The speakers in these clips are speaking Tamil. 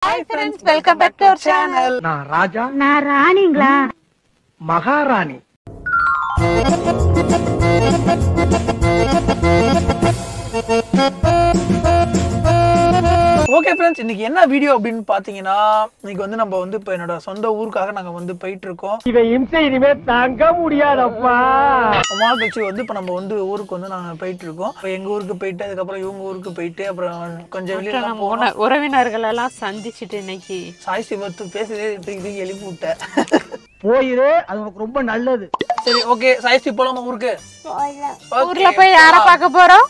Hi friends welcome back to our channel நான் ராஜா நான் ராணிங்களா மகாராணி ஓகே ஃப்ரெண்ட்ஸ் இன்னைக்கு என்ன வீடியோ அப்படின்னு பாத்தீங்கன்னா இன்னைக்கு வந்து நம்ம வந்து இப்போ என்னோட சொந்த ஊருக்காக நாங்க வந்து போயிட்டு இருக்கோம் இதை இம்சை இனிமே தாங்க முடியாதப்பா ரொம்ப நாள் கழிச்சு வந்து இப்போ நம்ம வந்து ஊருக்கு வந்து நாங்க போயிட்டு இருக்கோம் இப்போ எங்க ஊருக்கு போயிட்டு அதுக்கப்புறம் இவங்க ஊருக்கு போயிட்டு அப்புறம் கொஞ்சம் வெளியில நம்ம உண- உறவினர்கள் எல்லாம் சந்திச்சுட்டு இன்னைக்கு சாய் சிவத்து பேசுறதே தூக்கி தூக்கி எழுப்பி விட்டேன் போயிரு அது உனக்கு ரொம்ப நல்லது சரி ஓகே சாய் சி போலாமா ஊருக்கு ஊர்ல போய் யார பார்க்க போறோம்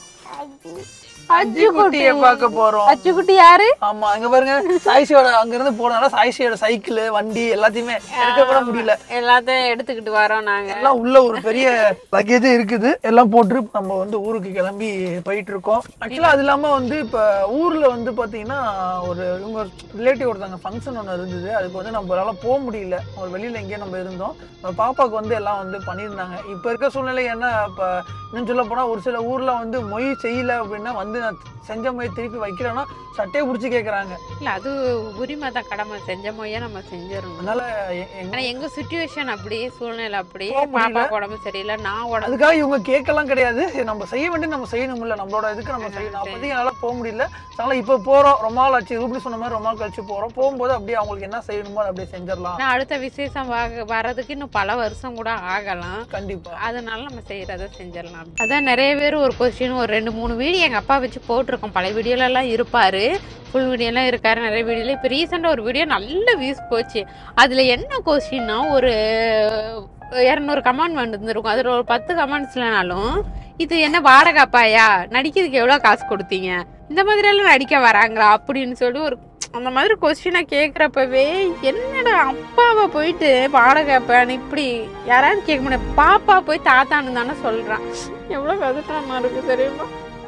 அஜு குட்டியை பார்க்க போறோம் அஜு குட்டி யாரு ஆமா அங்க பாருங்க சாய்ஸியோட அங்க இருந்து போனதால சாய்ஸியோட சைக்கிள் வண்டி எல்லாத்தையுமே எடுக்க கூட முடியல எல்லாத்தையும் எடுத்துக்கிட்டு வரோம் நாங்க எல்லாம் உள்ள ஒரு பெரிய லக்கேஜ் இருக்குது எல்லாம் போட்டு நம்ம வந்து ஊருக்கு கிளம்பி போயிட்டு இருக்கோம் ஆக்சுவலா அது இல்லாம வந்து இப்ப ஊர்ல வந்து பாத்தீங்கன்னா ஒரு இவங்க ரிலேட்டிவ் ஒருத்தவங்க ஃபங்க்ஷன் ஒன்று இருந்தது அதுக்கு வந்து நம்மளால போக முடியல ஒரு வெளியில எங்கேயோ நம்ம இருந்தோம் நம்ம பாப்பாக்கு வந்து எல்லாம் வந்து பண்ணியிருந்தாங்க இப்ப இருக்க சூழ்நிலை என்ன இப்ப இன்னும் சொல்ல போனா ஒரு சில ஊர்ல வந்து மொய் செய்யல அப்படின்னா வந்து நான் செஞ்ச மொய் திருப்பி வைக்கிறேன்னா சட்டையை பிடிச்சி கேக்குறாங்க இல்ல அது உரிமை தான் கடமை செஞ்ச மொழியா நம்ம செஞ்சிடணும் அதனால எ- எங்க ஆனா எங்க சுச்சுவேஷன் அப்படியே சூழ்நிலை அப்படியே போக முடியல. பாப்பாக்கு உடம்பு சரியில்லை நான் உடம்பு அதுக்காக இவங்க கேட்கலாம் கிடையாது சரி, நம்ம செய்ய வேண்டிய நம்ம செய்யணும்ல நம்மளோட இதுக்கு நம்ம செய்யணும் அப்போதைக்கு என்னால போக முடியல அதனால இப்போ போறோம் ரொம்ப நாள் ஆச்சு ரூபி சொன்ன மாதிரி ரொம்ப நாள் கழிச்சு போறோம் போகும்போது அப்படியே அவங்களுக்கு என்ன செய்யணுமோ அதை அப்படியே செஞ்சிடலாம் ஆனா அடுத்த விசேஷம் வர- வர்றதுக்கு இன்னும் பல வருஷம் கூட ஆகலாம் கண்டிப்பா அதனால நம்ம செய்யறத செஞ்சிடலாம் அதான் நிறைய பேர் ஒரு கொஸ்டின் ஒரு ரெண்டு மூணு வீடியோ எங்க அப்பா வச்சு போட்டிருக்கோம் பழைய வீடியோல எல்லாம் இருப்பாரு ஃபுல் வீடியோலாம் இருக்காரு நிறைய வீடியோல இப்போ ரீசெண்டாக ஒரு வீடியோ நல்ல வியூஸ் போச்சு அதுல என்ன கொஸ்டின்னா ஒரு இரநூறு கமெண்ட் வந்துருக்கும் அதில் ஒரு பத்து கமெண்ட்ஸ்லனாலும் இது என்ன வாடகை அப்பாயா நடிக்கிறதுக்கு எவ்வளோ காசு கொடுத்தீங்க இந்த மாதிரியெல்லாம் நடிக்க வராங்களா அப்படின்னு சொல்லி ஒரு அந்த மாதிரி கொஸ்டினை கேட்குறப்பவே என்னடா அப்பாவை போயிட்டு வாடகை அப்பான்னு இப்படி யாராவது கேட்க முடியாது பாப்பா போய் தாத்தான்னு தானே சொல்கிறான் எவ்வளோ கதட்டமா இருக்கு தெரியுமா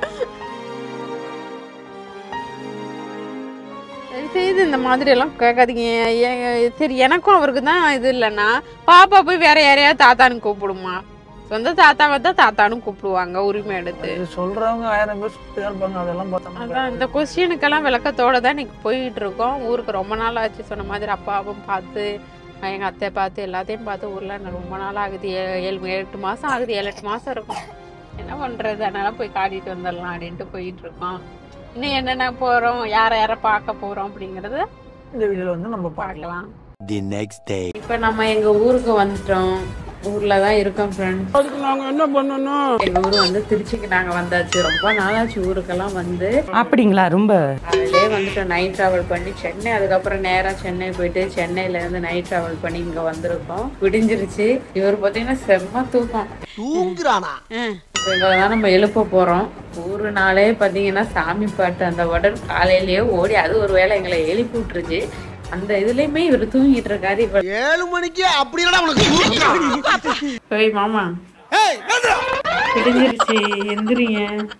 தயவு செய்து இந்த மாதிரி எல்லாம் கேட்காதீங்க ஏ- சரி எனக்கும் அவருக்கு தான் இது இல்லைன்னா பாப்பா போய் வேற யாரையாவது தாத்தான்னு கூப்பிடுமா சொந்த தாத்தாவை தான் தாத்தான்னு கூப்பிடுவாங்க உரிமை எடுத்து இது சொல்றவங்க ஆயிரம் பேர் சுத்தி இருப்பாங்க அதெல்லாம் பார்த்தோம்னா அதான் இந்த கொஸ்டினுக்கெல்லாம் விளக்கத்தோட தான் இன்னைக்கு போயிட்டு இருக்கோம் ஊருக்கு ரொம்ப நாள் ஆச்சு சொன்ன மாதிரி அப்பாவும் பார்த்து எங்கள் அத்தை பார்த்து எல்லாத்தையும் பார்த்து ஊரில் நான் ரொம்ப நாள் ஆகுது ஏ- ஏழு எட்டு மாதம் ஆகுது ஏழு எட்டு மாதம் இருக்கும் என்ன பண்ணுறது அதனால போய் காட்டிட்டு வந்துடலாம் அப்படின்ட்டு போயிட்டு இருக்கோம் இன்னும் என்னென்ன போகிறோம் யாரை யாரை பார்க்க போகிறோம் அப்படிங்கிறத இந்த வீடியோல வந்து நம்ம பார்க்கலாம் பார்க்கலாம் The next day. இப்போ நம்ம எங்கள் ஊருக்கு வந்துட்டோம் ஊரில் தான் இருக்கோம் ஃப்ரெண்ட்ஸ் அதுக்கு நாங்க என்ன பண்ணணும் எங்கள் ஊர் வந்து திருச்சிக்கு நாங்கள் வந்தாச்சு ரொம்ப நாளாச்சு ஊருக்கெல்லாம் வந்து அப்படிங்களா ரொம்ப காலையிலே வந்துட்டு நைட் ட்ராவல் பண்ணி சென்னை அதுக்கப்புறம் நேராக சென்னை போயிட்டு சென்னையில இருந்து நைட் ட்ராவல் பண்ணி இங்கே வந்திருக்கோம் விடிஞ்சிருச்சு இவர் பார்த்தீங்கன்னா செம்ம தூக்கம் தூங்குறானா இப்போ இவரை தான் நம்ம எழுப்ப போகிறோம் ஊரு நாளே பார்த்தீங்கன்னா சாமி பாட்டு அந்த உடல் காலையிலேயே ஓடி அது ஒரு வேளை எங்களை எழுப்பி விட்டுருச்சு அந்த இதுலேயுமே இவர் தூங்கிட்டு இருக்காரு இவர் ஏழு மணிக்கு அப்படி என்னடா உனக்கு தூக்கம்? போய் மாமா விடிஞ்சிருச்சு எந்திரிங்க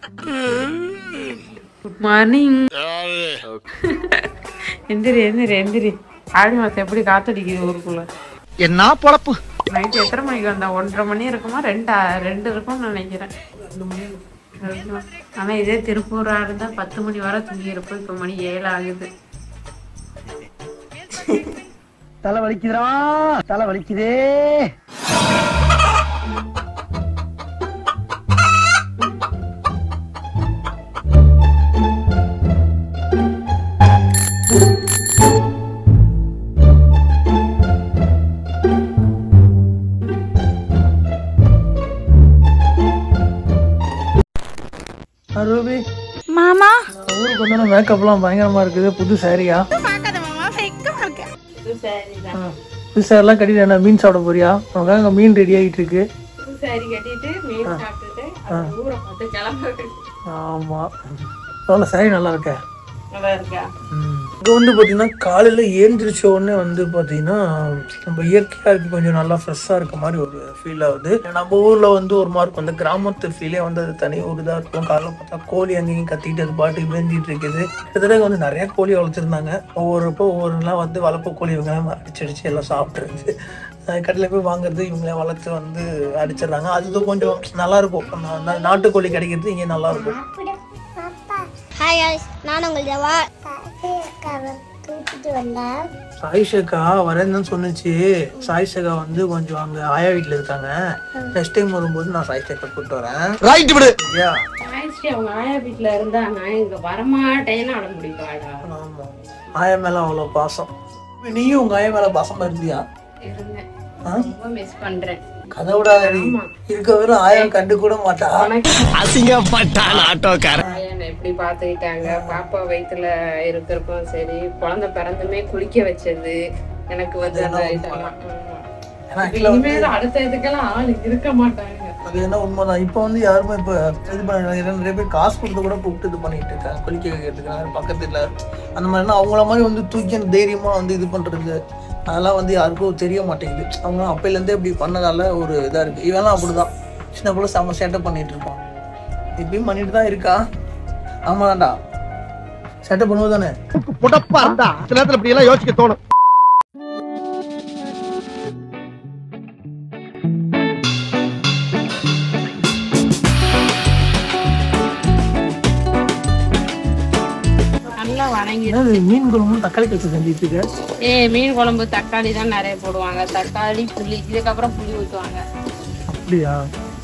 குட் மார்னிங் எந்திரி எந்திரி எந்திரி ஆடி மாசம் எப்படி காத்தடிக்குது ஊருக்குள்ள என்ன பொழப்பு நைட் எத்தனை மணிக்கு வந்தா ஒன்றரை மணி இருக்குமா ரெண்டா ரெண்டு இருக்கும்னு நினைக்கிறேன் இருக்கும். ஆனா இதே திருப்பூரா இருந்தா பத்து மணி வரை தூங்கி இருப்போம் இப்ப மணி ஏழு ஆகுது தலை வலிக்குதுடா தலை வலிக்குதே ரூபி மாமா ஊருக்கு வந்து மேக்கப்லாம் பயங்கரமா இருக்குது புது சாரியா புது சாரிலாம் கட்டிட்டு என்ன மீன் சாப்பிட போறியா உனக்காக அங்க மீன் ரெடி ஆகிட்டு இருக்கு சரி கட்டிட்டு மீன் சாப்பிட்டுட்டு அப்புறம் ஊரை பார்த்து கிளம்ப ஆமா அவ்வளோ சாரி நல்லா இருக்கே நல்லா இருக்கா இங்கே வந்து பார்த்தீங்கன்னா காலையில் ஏந்திரிச்ச உடனே வந்து பார்த்தீங்கன்னா நம்ம இயற்கையாக இருக்கு கொஞ்சம் நல்லா ஃப்ரெஷ்ஷாக இருக்க மாதிரி ஒரு ஃபீல் ஆகுது நம்ம ஊரில் வந்து ஒரு மாதிரி இருக்கும் அந்த கிராமத்து ஃபீலே வந்து அது தனி ஒரு இதாக இருக்கும் காலையில் பார்த்தா கோழி அங்கேயும் கத்திட்டு அது பாட்டுக்கு மேஞ்சிட்டு இருக்குது கிட்டத்தட்ட இங்க வந்து நிறைய கோழி வளர்த்துருந்தாங்க ஒவ்வொரு இப்போ ஒவ்வொருலாம் வந்து வளர்ப்பு கோழி இவங்க அடிச்சு அடிச்சு எல்லாம் சாப்பிட்ருது கடையில் போய் வாங்குறது இவங்களே வளர்த்து வந்து அடிச்சிடுறாங்க அது கொஞ்சம் நல்லா இருக்கும் நா- நா- நாட்டுக்கோழி கிடைக்கிறது இங்கே நல்லா இருக்கும் ஹாய் guys நான் உங்கள் தேவா தூக்கிட்டு வந்தேன் சாயிஷக்கா வரேன்னு தான் சொன்னுச்சு சாயிஷக்கா வந்து கொஞ்சம் அங்க ஆயா வீட்டுல இருக்காங்க நெக்ஸ்ட் டைம் வரும்போது நான் சாயிஷக்கா கூப்பிட்டு வரேன் ரைட் விடு சரியா ஆயிடுச்சு அவங்க ஆயா வீட்டுல இருந்தா நான் இங்க வரமாட்டேன்னு அடம் பிடிப்பாடா ஆமா ஆயா மேல அவ்வளவு பாசம் நீயும் உங்க ஆயா மேல பாசமா இருந்தியா இருந்தேன் ஆ? ரொம்ப மிஸ் பண்றேன் கதை விடாதடி இருக்க வெறும் ஆயா கண்டு கூட மாட்டா அசிங்கப்பட்டான் ஆட்டோக்காரன் ஆயா என்னை எப்படி பாத்துக்கிட்டாங்க பாப்பா வயித்துல இருக்கிறப்பவும் சரி குழந்தை பிறந்துமே குளிக்க வச்சது எனக்கு வந்து அந்த இதெல்லாம் ஆமா. ஏன்னா இப்ப actually வந்து இனிமேல் அடுத்த இதுக்கெல்லாம் ஆள் இருக்க மாட்டாங்க அது என்ன உண்மைதான் இப்போ வந்து யாருமே இப்போ இது பண்ண நிறைய பேர் காசு கொடுத்து கூட கூப்பிட்டு இது பண்ணிட்டு இருக்காங்க குளிக்க வைக்கிறதுக்கு பக்கத்துல அந்த மாதிரினா அவங்கள மாதிரி வந்து தூக்கி அந்த தைரியமா வந்து இது பண்றது அதெல்லாம் வந்து யாருக்கும் தெரிய மாட்டேங்குது அவங்க அப்பையிலேருந்தே இப்படி பண்ணதால ஒரு இதா இருக்கு இவெல்லாம் அப்படிதான் சின்ன பிள்ளை செம்ம சேட்டை பண்ணிட்டு இருப்பான் இப்பயும் பண்ணிட்டு தான் இருக்கா ஆமாடா சேட்டை பண்ணுவது தானே புடப்பா இருந்தா சில நேரத்துல இப்படி எல்லாம் யோசிக்க தோணும் நல்லா வணங்கி என்னது மீன் குழம்பு தக்காளி கச்சு செஞ்சுட்டு இருக்க ஏ மீன் குழம்பு தக்காளி தான் நிறைய போடுவாங்க தக்காளி புளி இதுக்கப்புறம் புளி ஊற்றுவாங்க அப்படியா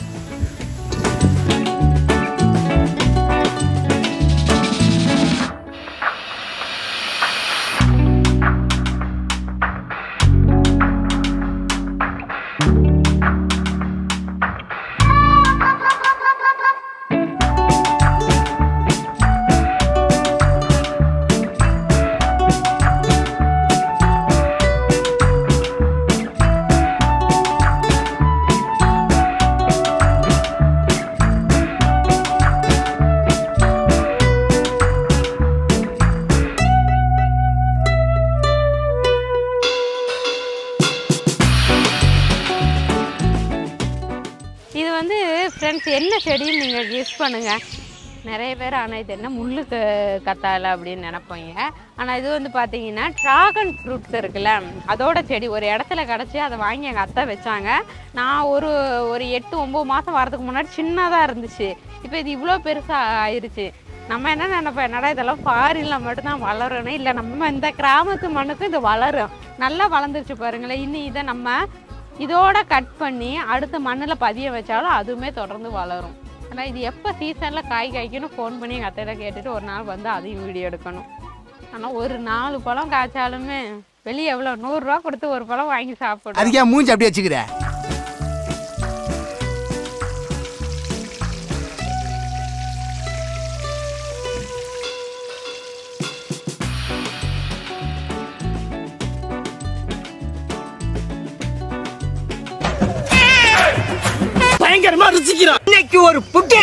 இது வந்து ஃப்ரெண்ட்ஸ் என்ன செடின்னு நீங்கள் கெஸ் பண்ணுங்க நிறைய பேர் ஆனால் இது என்ன முள்ளு க கத்தாழை அப்படின்னு நினைப்பீங்க ஆனால் இது வந்து பார்த்தீங்கன்னா ட்ராகன் ஃப்ரூட்ஸ் இருக்குல்ல அதோட செடி ஒரு இடத்துல கிடச்சி அதை வாங்கி எங்கள் அத்தை வச்சாங்க நான் ஒரு ஒரு எட்டு ஒம்பது மாதம் வரதுக்கு முன்னாடி சின்னதாக இருந்துச்சு இப்போ இது இவ்வளோ பெருசாக ஆயிருச்சு நம்ம என்ன நினைப்போம் என்னடா இதெல்லாம் ஃபாரினில் மட்டும்தான் வளரணும் இல்லை நம்ம இந்த கிராமத்து மண்ணுக்கும் இது வளரும் நல்லா வளர்ந்துருச்சு பாருங்களேன் இன்னும் இதை நம்ம இதோட கட் பண்ணி அடுத்த மண்ணில் பதிய வச்சாலும் அதுவுமே தொடர்ந்து வளரும் ஆனால் இது எப்போ சீசனில் காய் காய்க்கணும் ஃபோன் பண்ணி எங்கள் அத்தையில கேட்டுட்டு ஒரு நாள் வந்து அதையும் வீடியோ எடுக்கணும் ஆனால் ஒரு நாலு பழம் காய்ச்சாலுமே வெளியே எவ்வளோ நூறுரூவா கொடுத்து ஒரு பழம் வாங்கி சாப்பிடும் அதுக்கே மூஞ்சி அப்படியே வச்சுக்கிற பயங்கரமா ருசிக்கிறான் இன்னைக்கு ஒரு புட்டு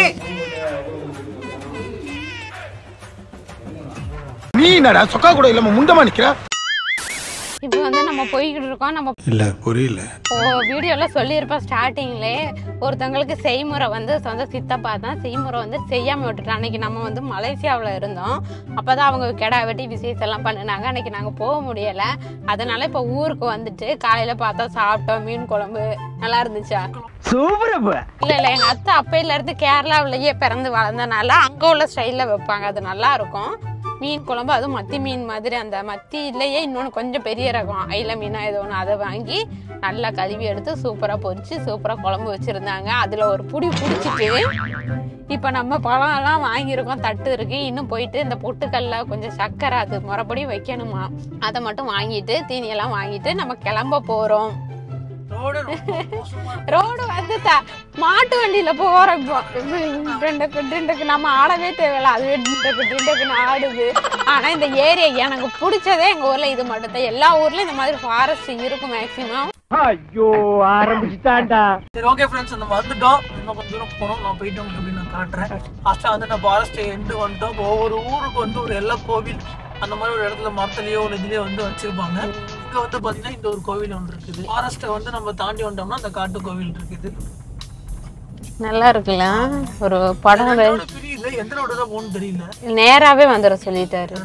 நீ என்னடா சொக்கா கூட இல்லாம முண்டமா நிக்கிற இப்போ வந்து நம்ம போய்கிட்டு இருக்கோம் நம்ம இல்ல புரியல வீடியோவில் சொல்லியிருப்பேன் ஸ்டார்டிங்லே ஒருத்தவங்களுக்கு செய்முறை வந்து சொந்த சித்தப்பா தான் செய்முறை வந்து செய்யாமல் விட்டுட்டோம் அன்னைக்கு நம்ம வந்து மலேசியாவில் இருந்தோம் அப்போ தான் அவங்க கெடா வெட்டி விசேஷம் எல்லாம் பண்ணினாங்க அன்னைக்கு நாங்கள் போக முடியலை அதனால இப்போ ஊருக்கு வந்துட்டு காலையில் பார்த்தா சாப்பிட்டோம் மீன் குழம்பு நல்லா இருந்துச்சா சூப்பரப்ப இல்ல இல்ல எங்க அத்தை அப்பையில இருந்து கேரளாவிலேயே பிறந்து வளர்ந்தனால அங்க உள்ள ஸ்டைல்ல வைப்பாங்க அது நல்லா இருக்கும் மீன் குழம்பு அதுவும் மத்தி மீன் மாதிரி அந்த மத்தியிலேயே இன்னொன்று கொஞ்சம் பெரிய ரகம் ஐல மீனா ஏதோ ஒன்று அதை வாங்கி நல்லா கழுவி எடுத்து சூப்பராக பொரிச்சு சூப்பராக குழம்பு வச்சுருந்தாங்க அதில் ஒரு புடி பிடிச்சிட்டு இப்போ நம்ம பழம் எல்லாம் வாங்கியிருக்கோம் தட்டு இருக்கு இன்னும் போயிட்டு இந்த பொட்டுக்கல்ல கொஞ்சம் சர்க்கரை அது முறைப்படி வைக்கணுமா அதை மட்டும் வாங்கிட்டு தீனியெல்லாம் வாங்கிட்டு நம்ம கிளம்ப போகிறோம் ரோடு ரொம்ப மோசமா இருக்கு. ரோடு வந்து த- மாட்டு வண்டியில போறோம் இப்போ டிண்டக்கு டிண்டக்கு நம்ம ஆடவே தேவையில்ல அதுவே டிண்டக்கு டிண்டக்குன்னு ஆடுது ஆனா இந்த ஏரியா எனக்கு பிடிச்சதே எங்க ஊர்ல இது மட்டும் தான் எல்லா ஊர்லயும் இந்த மாதிரி ஃபாரஸ்ட் இருக்கும் மேக்சிமம் ஐயோ ஆரம்பிச்சுட்டான்டா சரி ஓகே ஃப்ரெண்ட்ஸ் நம்ம வந்துட்டோம் இன்னும் கொஞ்சம் தூரம் போனோம் நான் போயிட்டு உங்களுக்கு எப்படி நான் காட்டுறேன் லாஸ்ட்டாக வந்து நான் ஃபாரஸ்ட் எண்டு வந்துட்டோம் இப்போ ஒவ்வொரு ஊருக்கு வந்து ஒரு எல்லா கோவில் அந்த மாதிரி ஒரு இடத்துல மரத்துலயோ ஒரு இதுலயோ வந்து வச்சிருப்பாங்க இங்க வந்து பாத்தீங்கன்னா இந்த ஒரு கோவில் ஒன்று இருக்குது ஃபாரஸ்ட்டை வந்து நம்ம தாண்டி வந்துட்டோம்னா அந்த காட்டு கோவில் இருக்குது நல்லா இருக்குல்ல ஒரு படம் என்னோட தெரியல எந்த ரோடு தான் போகணும்னு தெரியல நேராவே வந்துட சொல்லிட்டாரு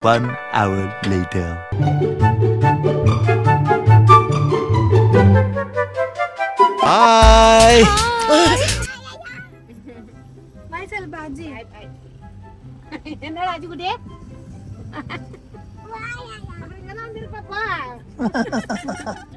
One hour later. Bye. என்ன ராஜுகுட்டி இங்கதான் வந்திருப்பா